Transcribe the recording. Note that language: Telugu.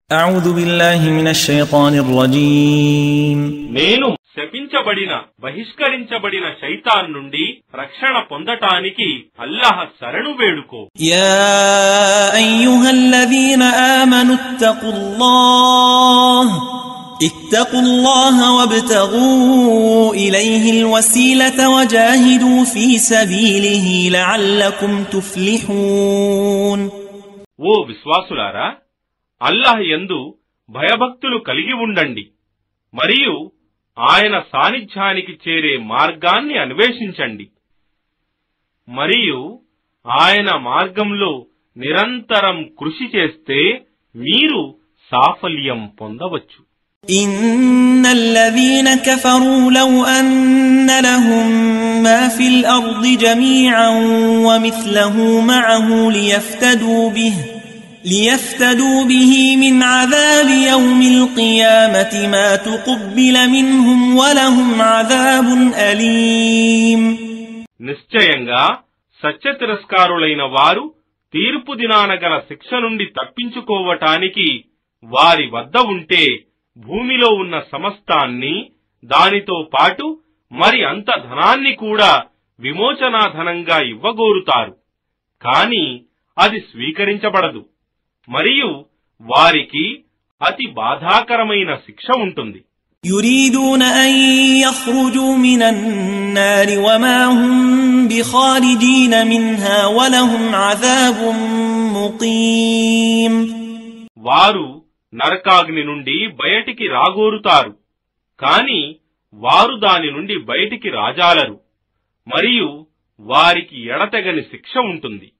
أعوذ بالله من الشيطان الرجيم నేను శపించబడిన బహిష్కరించబడిన శైతాన్ నుండి రక్షణ పొందటానికి అల్లాహ్ శరణు వేడుకో يا أيها الذين آمنوا اتقوا الله اتقوا الله وابتغوا إليه الوسيلة وجاهدوا في سبيله لعلكم تفلحون ఓ విశ్వాసులారా అల్లాహ్ యందు భయభక్తులు కలిగి ఉండండి మరియు ఆయన సాన్నిధ్యానికి చేరే మార్గాన్ని అన్వేషించండి మరియు ఆయన మార్గంలో నిరంతరం కృషి చేస్తే మీరు సాఫల్యం పొందవచ్చు إن الذين كفروا لو أن لهم ما في الأرض جميعا ومثله معه ليفتدوا به ليفتدوا به من عذاب يوم القيامة ما تقبل منهم ولهم عذاب أليم నిశ్చయంగా సత్య తిరస్కారులైన వారు తీర్పు దినాన గల శిక్ష నుండి తప్పించుకోవటానికి వారి వద్ద ఉంటే భూమిలో ఉన్న సమస్తాన్ని దానితో పాటు మరి అంత ధనాన్ని కూడా విమోచనాధనంగా ఇవ్వగోరుతారు కాని అది స్వీకరించబడదు మరియు వారికి అతి బాధాకరమైన శిక్ష ఉంటుంది يريدون أن يخرجوا من النار وما هم بخارجين منها ولهم عذاب مقيم వారు నరకాగ్ని నుండి బయటికి రాగోరుతారు కాని వారు దాని నుండి బయటికి రాజాలరు మరియు వారికి ఎడతెగని శిక్ష ఉంటుంది